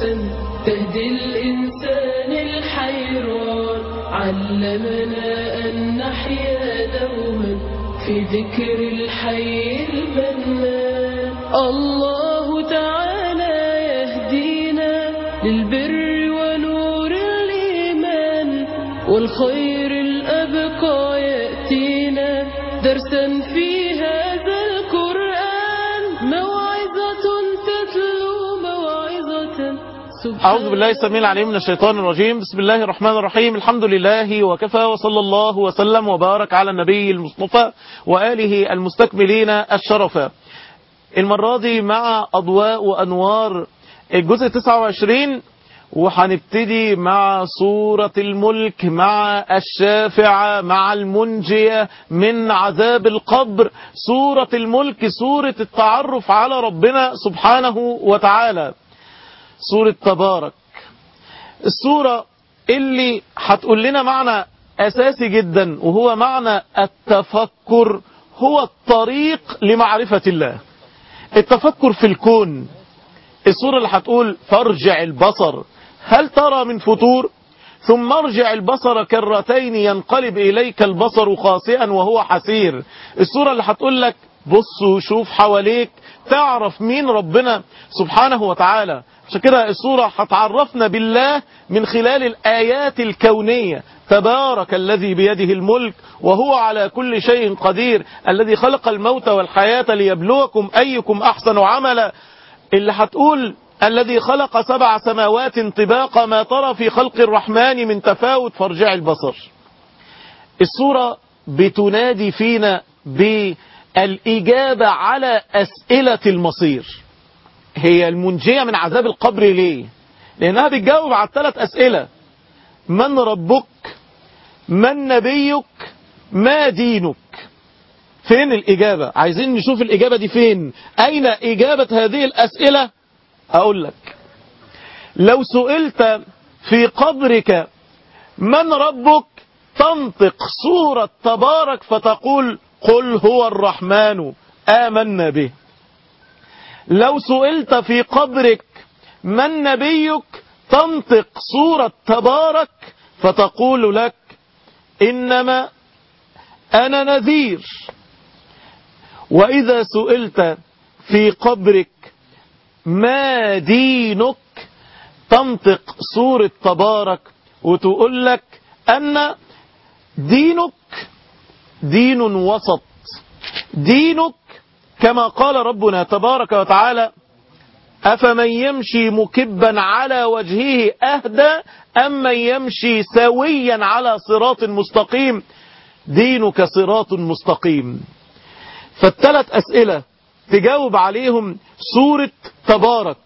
تهدي الإنسان الحيران علمنا أن نحيا دوما في ذكر الحي المنان الله تعالى يهدينا للبر ونور الإيمان والخير الأبقى يأتينا درسا في هذا القرآن موعظة تتلو موعظة سبحان أعوذ بالله السميع العليم من الشيطان الرجيم بسم الله الرحمن الرحيم الحمد لله وكفى وصلى الله وسلم وبارك على النبي المصطفى وآله المستكملين الشرفا المرة دي مع أضواء وأنوار الجزء 29 وهنبتدي مع سورة الملك مع الشافعة مع المنجية من عذاب القبر سورة الملك سورة التعرف على ربنا سبحانه وتعالى سورة تبارك السورة اللي هتقول لنا معنى أساسي جدا وهو معنى التفكر هو الطريق لمعرفة الله التفكر في الكون السورة اللي هتقول فارجع البصر هل ترى من فتور ثم ارجع البصر كرتين ينقلب إليك البصر خاسئا وهو حسير السورة اللي هتقول لك بص وشوف حواليك تعرف مين ربنا سبحانه وتعالى عشان كده السورة هتعرفنا بالله من خلال الآيات الكونية تبارك الذي بيده الملك وهو على كل شيء قدير الذي خلق الموت والحياة ليبلوكم أيكم أحسن عملا اللي هتقول الذي خلق سبع سماوات طباقا ما ترى في خلق الرحمن من تفاوت فارجع البصر السورة بتنادي فينا بالإجابة على أسئلة المصير هي المنجية من عذاب القبر ليه لأنها بتجاوب على الثلاث أسئلة من ربك من نبيك ما دينك فين الإجابة عايزين نشوف الإجابة دي فين أين إجابة هذه الأسئلة أقول لك لو سئلت في قبرك من ربك تنطق سورة تبارك فتقول قل هو الرحمن آمنا به لو سئلت في قبرك من نبيك تنطق سورة تبارك فتقول لك إنما أنا نذير وإذا سئلت في قبرك ما دينك تنطق سورة تبارك وتقول لك أن دينك دين وسط دينك كما قال ربنا تبارك وتعالى أفمن يمشي مكبا على وجهه أهدى أم من يمشي سويا على صراط مستقيم دينك صراط مستقيم فالثلاث أسئلة تجاوب عليهم سورة تبارك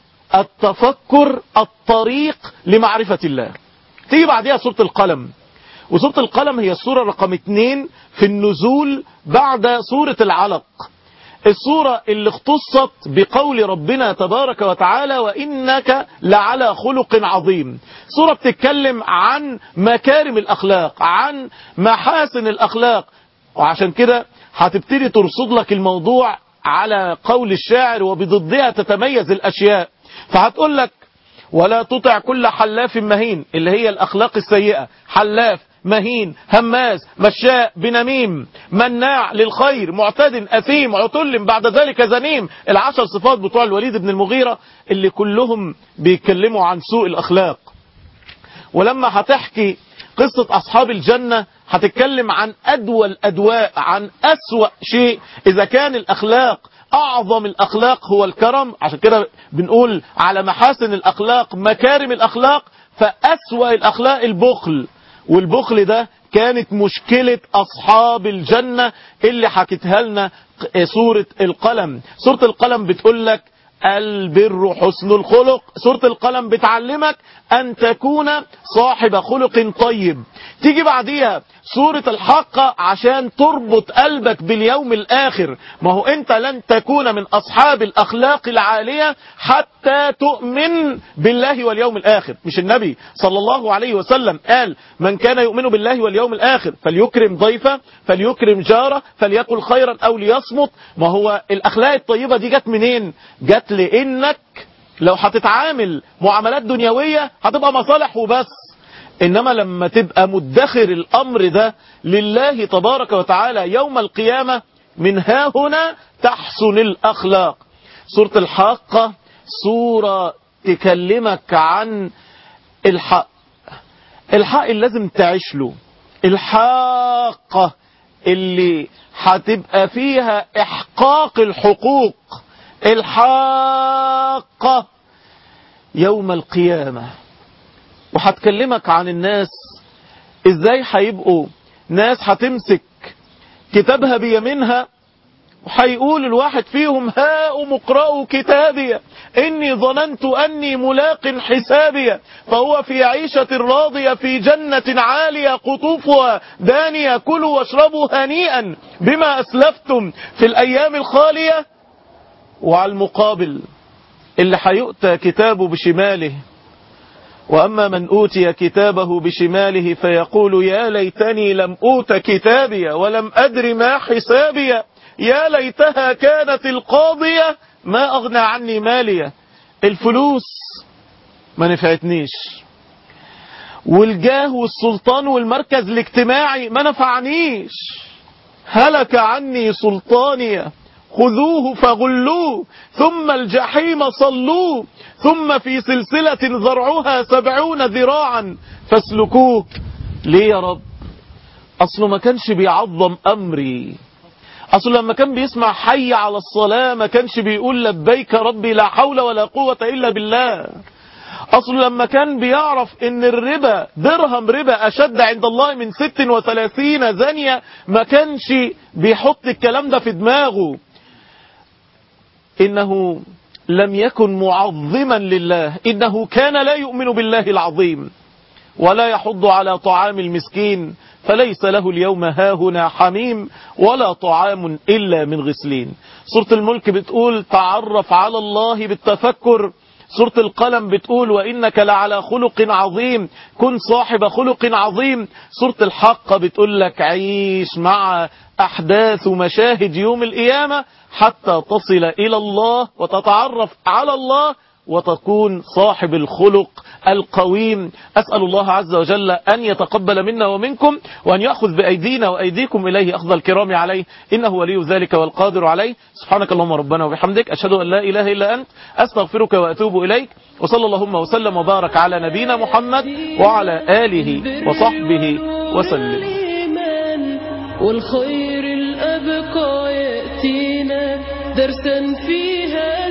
التفكر الطريق لمعرفة الله تيجي بعدها سورة القلم وسورة القلم هي السورة رقم اتنين في النزول بعد سورة العلق السورة اللي اختصت بقول ربنا تبارك وتعالى وإنك لعلى خلق عظيم سورة بتتكلم عن مكارم الأخلاق عن محاسن الأخلاق وعشان كده هتبتدي ترصد لك الموضوع على قول الشاعر وبضدها تتميز الأشياء فهتقول لك ولا تطع كل حلاف مهين اللي هي الأخلاق السيئة حلاف مهين هماز مشاء بنميم مناع للخير معتد أثيم عتل بعد ذلك زنيم العشر صفات بتوع الوليد بن المغيرة اللي كلهم بيتكلموا عن سوء الأخلاق ولما هتحكي قصة أصحاب الجنة هتتكلم عن أدوى الأدواء عن أسوأ شيء إذا كان الأخلاق أعظم الأخلاق هو الكرم عشان كده بنقول على محاسن الأخلاق مكارم الأخلاق فأسوأ الأخلاق البخل والبخل ده كانت مشكلة أصحاب الجنة اللي حكتها لنا سورة القلم سورة القلم بتقول لك البر حسن الخلق سورة القلم بتعلمك أن تكون صاحب خلق طيب تيجي بعديها سورة الحق عشان تربط قلبك باليوم الآخر ما هو أنت لن تكون من أصحاب الأخلاق العالية حتى تؤمن بالله واليوم الآخر مش النبي صلى الله عليه وسلم قال من كان يؤمن بالله واليوم الآخر فليكرم ضيفه فليكرم جاره فليقل خيرا أو ليصمت ما هو الأخلاق الطيبة دي جت منين جت لأنك لو هتتعامل معاملات دنيوية هتبقى مصالح وبس إنما لما تبقى مدخر الأمر ده لله تبارك وتعالى يوم القيامة من ها هنا تحسن الأخلاق سورة الحاقة سورة تكلمك عن الحق الحق اللي لازم تعيش له الحاقة اللي هتبقى فيها إحقاق الحقوق الحاقة يوم القيامة وهتكلمك عن الناس ازاي هيبقوا ناس هتمسك كتابها بيمينها وهيقول الواحد فيهم هاؤم اقرأوا كتابي إني ظننت أني ملاق حسابي فهو في عيشة راضية في جنة عالية قطوفها دانية كلوا واشربوا هنيئا بما أسلفتم في الأيام الخالية وعلى المقابل اللي هيؤتى كتابه بشماله وأما من أوتي كتابه بشماله فيقول يا ليتني لم أوت كتابي ولم أدر ما حسابي يا ليتها كانت القاضية ما أغنى عني مالية الفلوس ما نفعتنيش والجاه والسلطان والمركز الاجتماعي ما نفعنيش هلك عني سلطاني خذوه فغلوه ثم الجحيم صلوه ثم في سلسلة ذرعها سبعون ذراعا فاسلكوه ليه يا رب أصله ما كانش بيعظم أمري أصل لما كان بيسمع حي على الصلاة ما كانش بيقول لبيك ربي لا حول ولا قوة إلا بالله أصل لما كان بيعرف ان الربا درهم ربا أشد عند الله من ست وثلاثين زانية ما كانش بيحط الكلام ده في دماغه إنه لم يكن معظما لله إنه كان لا يؤمن بالله العظيم ولا يحض على طعام المسكين فليس له اليوم هاهنا حميم ولا طعام إلا من غسلين سورة الملك بتقول تعرف على الله بالتفكر سورة القلم بتقول وإنك لعلى خلق عظيم كن صاحب خلق عظيم سورة الحق بتقول لك عيش مع أحداث ومشاهد يوم القيامة حتى تصل إلى الله وتتعرف على الله وتكون صاحب الخلق القويم أسأل الله عز وجل أن يتقبل منا ومنكم وأن يأخذ بأيدينا وأيديكم إليه أخذ الكرام عليه إنه ولي ذلك والقادر عليه سبحانك اللهم ربنا وبحمدك أشهد أن لا إله إلا أنت أستغفرك وأتوب إليك وصلى اللهم وسلم وبارك على نبينا محمد وعلى آله وصحبه وسلم والإيمان والخير الأبقى يأتينا درسا فيها